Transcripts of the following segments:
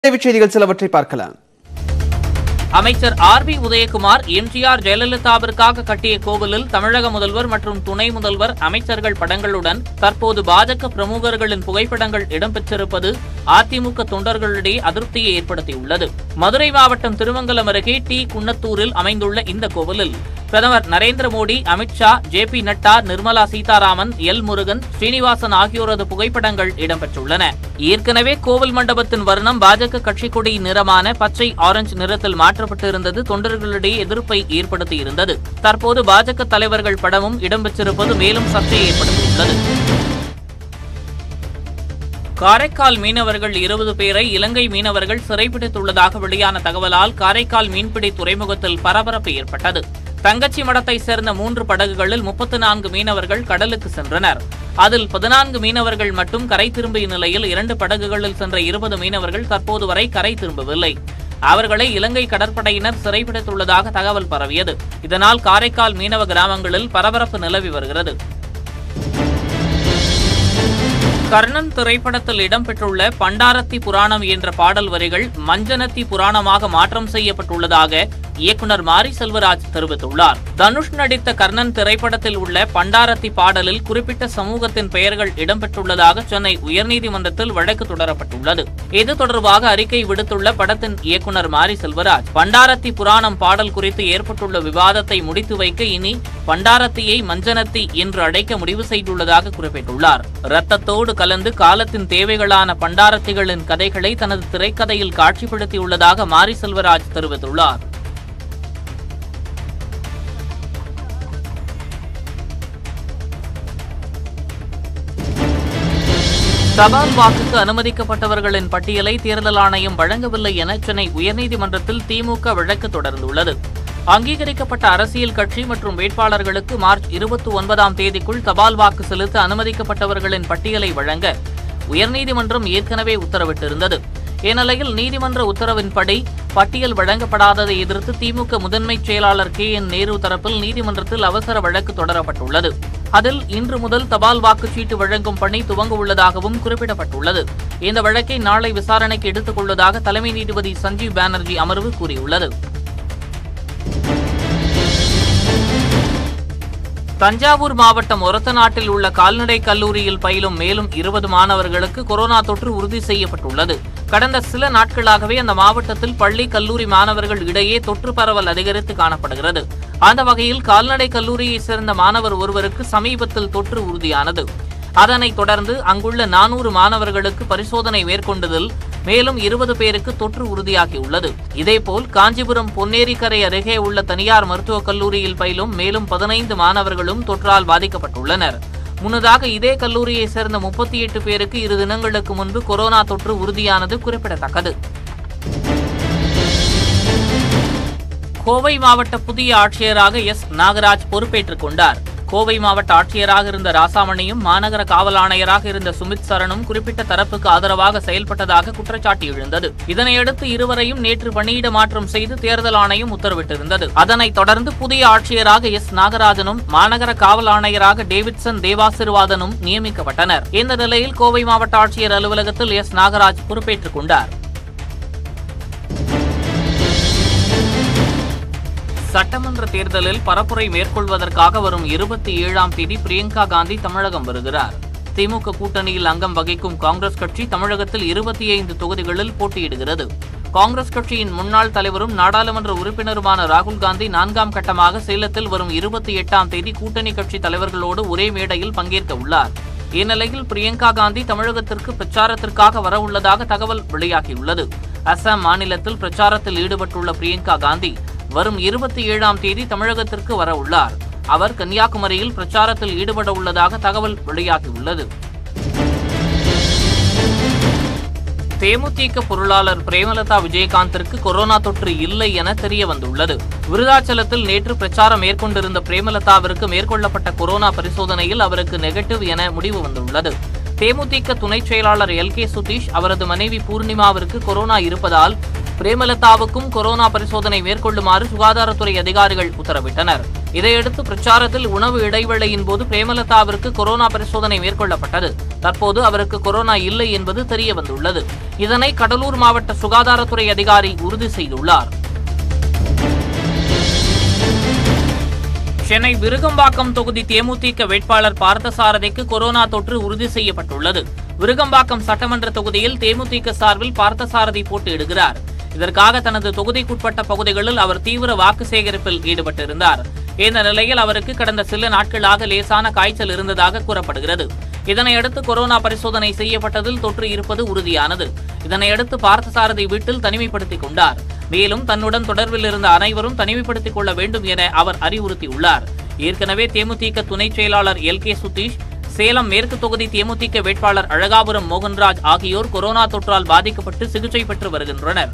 தலைப்புச் செய்திகள் சிலவற்றை பார்க்கலாம் அமைச்சர் ஆர் பி உதயகுமார் எம்ஜிஆர் ஜெயலலிதாவிற்காக கட்டிய கோவிலில் தமிழக முதல்வர் மற்றும் துணை முதல்வர் அமைச்சர்கள் படங்களுடன் தற்போது பாஜக பிரமுகர்களின் புகைப்படங்கள் இடம்பெற்றிருப்பது அதிமுக தொண்டர்களிடையே அதிருப்தியை ஏற்படுத்தியுள்ளது மதுரை மாவட்டம் திருமங்கலம் அருகே டி குன்னத்தூரில் அமைந்துள்ள இந்த கோவிலில் பிரதமர் Narendra Modi Amit Shah J P Nadda Nirmala Sitharaman L Murugan Srinivasan ஆகியோரது புகைப்படங்கள் இடம்பெற்றுள்ளன ஏற்கனவே கோவில் மண்டபத்தின் வர்ணம் பாஜக கட்சிக் கொடியின் நிறமான பச்சை ஆரஞ்சு நிறத்தில் மாற்றப்பட்டிருந்தது தொண்டர்களிடையே எதிர்ப்பை ஏற்படுத்தியிருந்தது தற்போது பாஜக தலைவர்கள் படமும் இடம்பெற்றிருப்பது மேலும் சர்ச்சையை ஏற்படுத்தியுள்ளது காரைக்கால் மீனவர்கள் இருபது பேரை இலங்கை மீனவர்கள் சிறைபிடித்துள்ளதாக வெளியான தகவலால் காரைக்கால் மீன்பிடி துறைமுகத்தில் பரபரப்பு ஏற்பட்டது தங்கச்சி மடத்தை சேர்ந்த மூன்று படகுகளில் முப்பத்து நான்கு மீனவர்கள் கடலுக்கு சென்றனர் அதில் பதினான்கு மீனவர்கள் மட்டும் கரை திரும்பிய நிலையில் இரண்டு படகுகளில் சென்ற இருபது மீனவர்கள் தற்போது வரை கரை திரும்பவில்லை அவர்களை இலங்கை கடற்படையினர் சிறைபிடித்துள்ளதாக தகவல் பரவியது இதனால் காரைக்கால் மீனவ கிராமங்களில் பரபரப்பு நிலவி வருகிறது கர்ணன் திரைப்படத்தில் இடம்பெற்றுள்ள பண்டாரத்தி புராணம் என்ற பாடல் வரிகள் மஞ்சனத்தி புராணமாக மாற்றம் செய்யப்பட்டுள்ளதாக இயக்குனர் மாரி செல்வராஜ் தெரிவித்துள்ளார் தனுஷ் நடித்த கர்ணன் திரைப்படத்தில் உள்ள பண்டாரத்தி பாடலில் குறிப்பிட்ட சமூகத்தின் பெயர்கள் இடம்பெற்றுள்ளதாக சென்னை உயர்நீதிமன்றத்தில் வழக்கு தொடரப்பட்டுள்ளது இது தொடர்பாக அறிக்கை விடுத்துள்ள படத்தின் இயக்குனர் மாரி செல்வராஜ் பண்டாரத்தி புராணம் பாடல் குறித்து ஏற்பட்டுள்ள விவாதத்தை முடித்து வைக்க இனி பண்டாரத்தியை மஞ்சனத்தி என்று அழைக்க முடிவு செய்துள்ளதாக குறிப்பிட்டுள்ளார் ரத்தத்தோடு கலந்து காலத்தின் தேவைகளான பண்டாரத்திகளின் கதைகளை தனது திரைக்கதையில் காட்சிப்படுத்தியுள்ளதாக மாரி செல்வராஜ் தெரிவித்துள்ளார் தபால் வாக்குக்கு அனுமதிக்கப்பட்டவர்களின் பட்டியலை தேர்தல் ஆணையம் வழங்கவில்லை என சென்னை உயர்நீதிமன்றத்தில் திமுக வழக்கு தொடர்ந்துள்ளது அங்கீகரிக்கப்பட்ட அரசியல் கட்சி மற்றும் வேட்பாளர்களுக்கு மார்ச் இருபத்தி ஒன்பதாம் தேதிக்குள் தபால் வாக்கு செலுத்த அனுமதிக்கப்பட்டவர்களின் பட்டியலை வழங்க உயர்நீதிமன்றம் ஏற்கனவே உத்தரவிட்டிருந்தது இந்நிலையில் நீதிமன்ற உத்தரவின்படி பட்டியல் வழங்கப்படாததை எதிர்த்து திமுக முதன்மை செயலாளர் கே என் நேரு தரப்பில் நீதிமன்றத்தில் அவசர வழக்கு தொடரப்பட்டுள்ளது அதில் இன்று முதல் தபால் வாக்குச்சீட்டு வழங்கும் பணி துவங்க உள்ளதாகவும் குறிப்பிடப்பட்டுள்ளது இந்த வழக்கை நாளை விசாரணைக்கு எடுத்துக் கொள்வதாக தலைமை நீதிபதி சஞ்சீவ் பானர்ஜி அமர்வு கூறியுள்ளது தஞ்சாவூர் மாவட்டம் ஒரத்தநாட்டில் உள்ள கால்நடை கல்லூரியில் பயிலும் மேலும் இருபது மாணவர்களுக்கு கொரோனா தொற்று உறுதி செய்யப்பட்டுள்ளது கடந்த சில நாட்களாகவே அந்த மாவட்டத்தில் பள்ளி கல்லூரி மாணவர்கள் இடையே தொற்று பரவல் அதிகரித்து காணப்படுகிறது அந்த வகையில் கால்நடை கல்லூரியைச் சேர்ந்த மாணவர் ஒருவருக்கு சமீபத்தில் தொற்று உறுதியானது அதனைத் தொடர்ந்து அங்குள்ள நானூறு மாணவர்களுக்கு பரிசோதனை மேற்கொண்டதில் மேலும் இருபது பேருக்கு தொற்று உறுதியாகியுள்ளது இதேபோல் காஞ்சிபுரம் பொன்னேரிக்கரை அருகே உள்ள தனியார் மருத்துவக் கல்லூரியில் பயிலும் மேலும் பதினைந்து மாணவர்களும் தொற்றால் பாதிக்கப்பட்டுள்ளனர் முன்னதாக இதே கல்லூரியைச் சேர்ந்த முப்பத்தி எட்டு பேருக்கு இரு தினங்களுக்கு முன்பு கொரோனா தொற்று உறுதியானது குறிப்பிடத்தக்கது கோவை மாவட்ட புதிய ஆட்சியராக எஸ் நாகராஜ் பொறுப்பேற்றுக் கொண்டார் கோவை மாவட்ட ஆட்சியராக இருந்த ராசாமணியும் மாநகர காவல் ஆணையராக இருந்த சுமித் சரணும் குறிப்பிட்ட தரப்புக்கு ஆதரவாக செயல்பட்டதாக குற்றச்சாட்டு எழுந்தது இதனையடுத்து இருவரையும் நேற்று பணியிட மாற்றம் செய்து தேர்தல் ஆணையம் உத்தரவிட்டிருந்தது அதனைத் தொடர்ந்து புதிய ஆட்சியராக எஸ் நாகராஜனும் மாநகர காவல் ஆணையராக டேவிட்சன் தேவாசிர்வாதனும் நியமிக்கப்பட்டனர் இந்த நிலையில் கோவை மாவட்ட ஆட்சியர் அலுவலகத்தில் எஸ் நாகராஜ் பொறுப்பேற்றுக் கொண்டார் சட்டமன்ற தேர்தலில் பரப்புரை மேற்கொள்வதற்காக வரும் இருபத்தி ஏழாம் தேதி பிரியங்கா காந்தி தமிழகம் வருகிறார் திமுக கூட்டணியில் அங்கம் வகிக்கும் காங்கிரஸ் கட்சி தமிழகத்தில் இருபத்தி ஐந்து தொகுதிகளில் போட்டியிடுகிறது காங்கிரஸ் கட்சியின் முன்னாள் தலைவரும் நாடாளுமன்ற உறுப்பினருமான ராகுல் காந்தி நான்காம் கட்டமாக சேலத்தில் வரும் இருபத்தி எட்டாம் தேதி கூட்டணி கட்சி தலைவர்களோடு ஒரே மேடையில் பங்கேற்க உள்ளார் இந்நிலையில் பிரியங்கா காந்தி தமிழகத்திற்கு பிரச்சாரத்திற்காக வரவுள்ளதாக தகவல் வெளியாகியுள்ளது அசாம் மாநிலத்தில் பிரச்சாரத்தில் ஈடுபட்டுள்ள பிரியங்கா காந்தி வரும் இருபத்தி ஏழாம் தேதி தமிழகத்திற்கு வர உள்ளார் அவர் கன்னியாகுமரியில் பிரச்சாரத்தில் ஈடுபட உள்ளதாக தகவல் வெளியாகியுள்ளது தேமுதிக பொருளாளர் பிரேமலதா விஜயகாந்திற்கு கொரோனா தொற்று இல்லை என தெரிய வந்துள்ளது விருதாச்சலத்தில் நேற்று பிரச்சாரம் மேற்கொண்டிருந்த பிரேமலதாவிற்கு மேற்கொள்ளப்பட்ட கொரோனா பரிசோதனையில் அவருக்கு நெகட்டிவ் என முடிவு வந்துள்ளது தேமுதிக துணைச் செயலாளர் எல் கே சுதீஷ் அவரது மனைவி பூர்ணிமாவிற்கு கொரோனா இருப்பதால் பிரேமலதாவுக்கும் கொரோனா பரிசோதனை மேற்கொள்ளுமாறு சுகாதாரத்துறை அதிகாரிகள் உத்தரவிட்டனர் இதையடுத்து பிரச்சாரத்தில் உணவு இடைவேளையின் போது பிரேமலதாவிற்கு கொரோனா பரிசோதனை மேற்கொள்ளப்பட்டது தற்போது அவருக்கு கொரோனா இல்லை என்பது தெரிய வந்துள்ளது இதனை கடலூர் மாவட்ட சுகாதாரத்துறை அதிகாரி உறுதி செய்துள்ளார் சென்னை விருகம்பாக்கம் தொகுதி தேமுதிக வேட்பாளர் பார்த்தசாரதிக்கு கொரோனா தொற்று உறுதி செய்யப்பட்டுள்ளது விருகம்பாக்கம் சட்டமன்ற தொகுதியில் தேமுதிக சார்பில் பார்த்தசாரதி போட்டியிடுகிறார் இதற்காக தனது தொகுதிக்குட்பட்ட பகுதிகளில் அவர் தீவிர வாக்கு சேகரிப்பில் ஈடுபட்டிருந்தார் இந்த நிலையில் அவருக்கு கடந்த சில நாட்களாக லேசான காய்ச்சல் இருந்ததாக கூறப்படுகிறது இதனையடுத்து கொரோனா பரிசோதனை செய்யப்பட்டதில் தொற்று இருப்பது உறுதியானது இதனையடுத்து பார்த்தசாரதி வீட்டில் தனிமைப்படுத்திக் கொண்டார் மேலும் தன்னுடன் தொடர்பில் இருந்த அனைவரும் தனிமைப்படுத்திக் கொள்ள வேண்டும் என அவர் அறிவுறுத்தியுள்ளார் ஏற்கனவே தேமுதிக துணை செயலாளர் எல் கே சுதீஷ் சேலம் மேற்கு தொகுதி தேமுதிக வேட்பாளர் அழகாபுரம் மோகன்ராஜ் ஆகியோர் கொரோனா தொற்றால் பாதிக்கப்பட்டு சிகிச்சை பெற்று வருகின்றனர்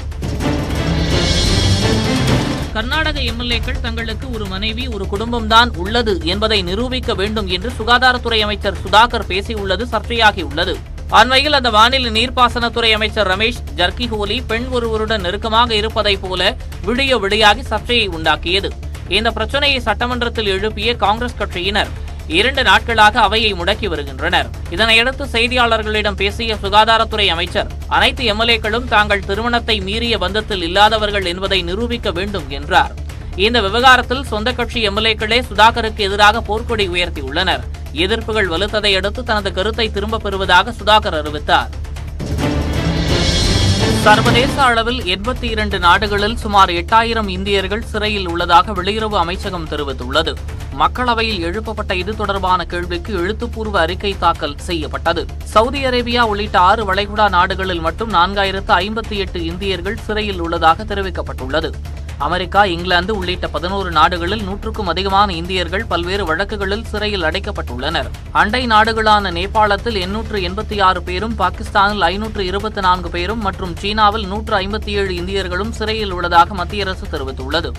கர்நாடக எம்எல்ஏக்கள் தங்களுக்கு ஒரு மனைவி ஒரு குடும்பம்தான் உள்ளது என்பதை நிரூபிக்க வேண்டும் என்று சுகாதாரத்துறை அமைச்சர் சுதாகர் பேசியுள்ளது சர்ச்சையாகியுள்ளது அண்மையில் அந்த மாநில நீர்ப்பாசனத்துறை அமைச்சர் ரமேஷ் ஜர்கிஹோலி பெண் ஒருவருடன் நெருக்கமாக இருப்பதைப் போல வீடியோ வெளியாகி சர்ச்சையை உண்டாக்கியது இந்த பிரச்சனையை சட்டமன்றத்தில் எழுப்பிய காங்கிரஸ் கட்சியினர் இரண்டு நாட்களாக அவையை முடக்கி வருகின்றனர் இதனையடுத்து செய்தியாளர்களிடம் பேசிய சுகாதாரத்துறை அமைச்சர் அனைத்து எம்எல்ஏக்களும் தாங்கள் திருமணத்தை மீறிய பந்தத்தில் இல்லாதவர்கள் என்பதை நிரூபிக்க வேண்டும் என்றார் இந்த விவகாரத்தில் சொந்த கட்சி எம்எல்ஏக்களே சுதாகருக்கு எதிராக போர்க்கொடி உயர்த்தியுள்ளனர் எதிர்ப்புகள் வலுத்ததை அடுத்து தனது கருத்தை திரும்பப் பெறுவதாக சுதாகர் அறிவித்தார் சர்வதேச அளவில் எண்பத்தி இரண்டு நாடுகளில் சுமார் எட்டாயிரம் இந்தியர்கள் சிறையில் உள்ளதாக வெளியுறவு அமைச்சகம் தெரிவித்துள்ளது மக்களவையில் எழுப்பப்பட்ட இது தொடர்பான கேள்விக்கு எழுத்துப்பூர்வ அறிக்கை தாக்கல் செய்யப்பட்டது சவுதி அரேபியா உள்ளிட்ட ஆறு வளைகுடா நாடுகளில் மட்டும் நான்காயிரத்து ஐம்பத்தி எட்டு இந்தியர்கள் சிறையில் உள்ளதாக தெரிவிக்கப்பட்டுள்ளது அமெரிக்கா இங்கிலாந்து உள்ளிட்ட பதினோரு நாடுகளில் நூற்றுக்கும் அதிகமான இந்தியர்கள் பல்வேறு வழக்குகளில் சிறையில் அடைக்கப்பட்டுள்ளனர் அண்டை நாடுகளான நேபாளத்தில் எண்ணூற்று எண்பத்தி ஆறு பேரும் பாகிஸ்தானில் ஐநூற்று இருபத்தி நான்கு பேரும் மற்றும் சீனாவில் நூற்று ஐம்பத்தி ஏழு இந்தியர்களும் சிறையில் உள்ளதாக மத்திய அரசு தெரிவித்துள்ளது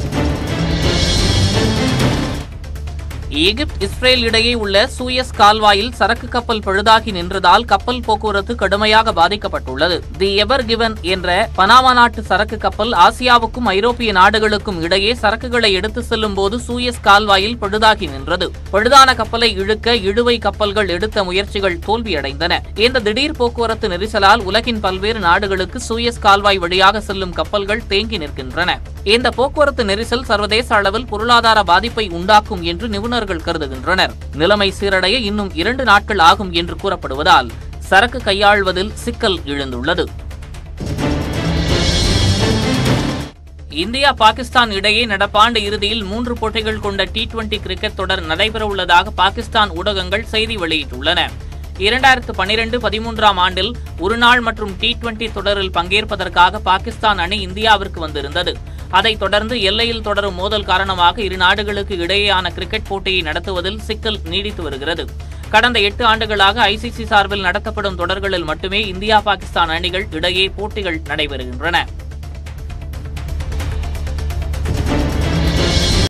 எகிப்து இஸ்ரேல் இடையே உள்ள சூயஸ் கால்வாயில் சரக்கு கப்பல் பழுதாகி நின்றதால் கப்பல் போக்குவரத்து கடுமையாக பாதிக்கப்பட்டுள்ளது தி எவர் கிவன் என்ற பனாமா நாட்டு சரக்கு கப்பல் ஆசியாவுக்கும் ஐரோப்பிய நாடுகளுக்கும் இடையே சரக்குகளை எடுத்து செல்லும் போது சூயஸ் கால்வாயில் பழுதாகி நின்றது பழுதான கப்பலை இழுக்க இழுவை கப்பல்கள் எடுத்த முயற்சிகள் தோல்வியடைந்தன இந்த திடீர் போக்குவரத்து நெரிசலால் உலகின் பல்வேறு நாடுகளுக்கு சூயஸ் கால்வாய் வழியாக செல்லும் கப்பல்கள் தேங்கி நிற்கின்றன இந்த போக்குவரத்து நெரிசல் சர்வதேச அளவில் பொருளாதார பாதிப்பை உண்டாக்கும் என்று நிபுணர்கள் கருதுகின்றனர் நிலைமை சீரடைய இன்னும் இரண்டு நாட்கள் ஆகும் என்று கூறப்படுவதால் சரக்கு கையாள்வதில் சிக்கல் எழுந்துள்ளது இந்தியா பாகிஸ்தான் இடையே நடப்பாண்டு இறுதியில் மூன்று போட்டிகள் கொண்ட டி டுவெண்டி கிரிக்கெட் தொடர் நடைபெறவுள்ளதாக பாகிஸ்தான் ஊடகங்கள் செய்தி வெளியிட்டுள்ளன இரண்டாயிரத்து பனிரெண்டு பதிமூன்றாம் ஆண்டில் ஒருநாள் மற்றும் டி டுவெண்டி தொடரில் பங்கேற்பதற்காக பாகிஸ்தான் அணி இந்தியாவிற்கு வந்திருந்தது அதைத் தொடர்ந்து எல்லையில் தொடரும் மோதல் காரணமாக இரு நாடுகளுக்கு இடையேயான கிரிக்கெட் போட்டியை நடத்துவதில் சிக்கல் நீடித்து வருகிறது கடந்த எட்டு ஆண்டுகளாக ஐசிசி சார்பில் நடத்தப்படும் தொடர்களில் மட்டுமே இந்தியா பாகிஸ்தான் அணிகள் இடையே போட்டிகள் நடைபெறுகின்றன